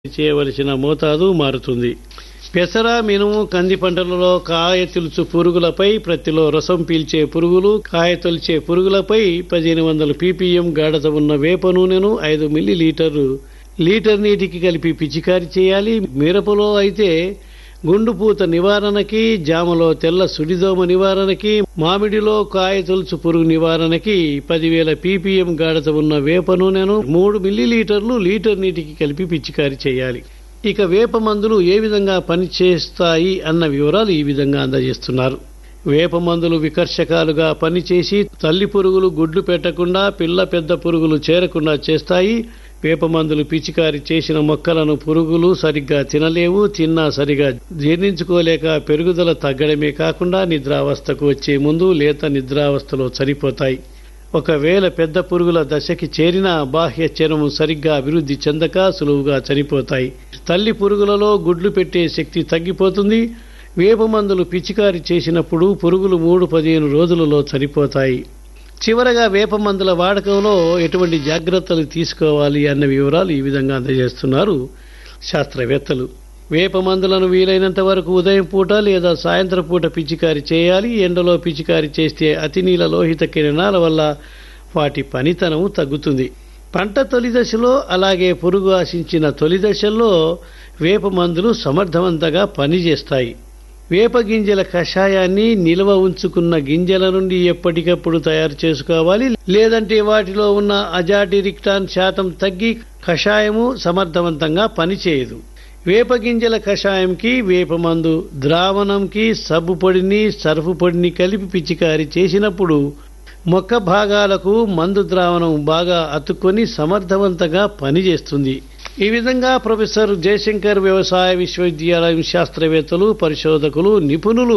చేయవలసిన మోతాదు మారుతుంది పెసర మినుము కంది పంటలలో కాయ తులుచు పురుగులపై ప్రతిలో రసం పీల్చే పురుగులు కాయ తొలిచే పురుగులపై పదిహేను వందల పీపీఎం గాఢత ఉన్న వేప నూనెను ఐదు మిల్లీ లీటర్లు లీటర్ నీటికి కలిపి పిచికారి చేయాలి మిరపలో అయితే గుండుపూత నివారణకి జామలో తెల్ల సుడిదోమ నివారణకి మామిడిలో కాయ తొలుచు పురుగు నివారణకి పదివేల పీపీఎం గాఢత ఉన్న వేప నూనెను మూడు మిల్లీలీటర్లు లీటర్ నీటికి కలిపి పిచికారి చేయాలి ఇక వేప మందులు ఏ విధంగా పనిచేస్తాయి అన్న వివరాలు ఈ విధంగా అందజేస్తున్నారు వేప మందులు వికర్షకాలుగా పనిచేసి తల్లి పురుగులు గుడ్లు పెట్టకుండా పిల్ల పెద్ద పురుగులు చేరకుండా చేస్తాయి వేప మందులు పిచికారి చేసిన మొక్కలను పురుగులు సరిగ్గా తినలేవు తిన్నా సరిగా జీర్ణించుకోలేక పెరుగుదల తగ్గడమే కాకుండా నిద్రావస్థకు వచ్చే ముందు లేత నిద్రావస్థలో చనిపోతాయి ఒకవేళ పెద్ద పురుగుల దశకి చేరిన బాహ్య చర్మం సరిగ్గా అభివృద్ధి చెందక సులువుగా చనిపోతాయి తల్లి పురుగులలో గుడ్లు పెట్టే శక్తి తగ్గిపోతుంది వేప మందులు పిచికారి చేసినప్పుడు పురుగులు మూడు పదిహేను రోజులలో చనిపోతాయి చివరగా వేప మందుల వాడకంలో ఎటువంటి జాగ్రత్తలు తీసుకోవాలి అన్న వివరాలు ఈ విధంగా అందజేస్తున్నారు శాస్త్రవేత్తలు వేప మందులను వీలైనంత వరకు ఉదయం పూట లేదా సాయంత్రం పూట పిచికారి చేయాలి ఎండలో పిచికారి చేస్తే అతినీల లోహిత కిరణాల వల్ల వాటి పనితనం తగ్గుతుంది పంట తొలి దశలో అలాగే పురుగు ఆశించిన తొలి దశల్లో వేప మందులు సమర్థవంతంగా పనిచేస్తాయి వేప గింజల కషాయాన్ని నిల్వ ఉంచుకున్న గింజల నుండి ఎప్పటికప్పుడు తయారు చేసుకోవాలి లేదంటే వాటిలో ఉన్న అజాడిరిక్టాన్ శాతం తగ్గి కషాయము సమర్థవంతంగా పనిచేయదు వేప గింజల కషాయంకి వేప మందు ద్రావణంకి సబ్బు పొడిని సర్ఫు పొడిని కలిపి పిచికారి చేసినప్పుడు మొక్క భాగాలకు మందు ద్రావణం బాగా అతుక్కొని సమర్థవంతంగా పనిచేస్తుంది ఈ విధంగా ప్రొఫెసర్ జయశంకర్ వ్యవసాయ విశ్వవిద్యాలయం శాస్త్రవేత్తలు పరిశోధకులు నిపుణులు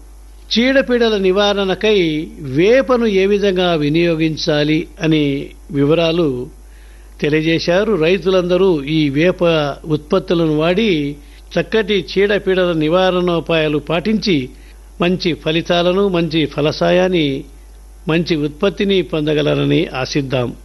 చీడపీడల నివారణకై వేపను ఏ విధంగా వినియోగించాలి అనే వివరాలు తెలియజేశారు రైతులందరూ ఈ వేప ఉత్పత్తులను వాడి చక్కటి చీడపీడల నివారణోపాయాలు పాటించి మంచి ఫలితాలను మంచి ఫలసాయాన్ని మంచి ఉత్పత్తిని పొందగలరని ఆశిద్దాం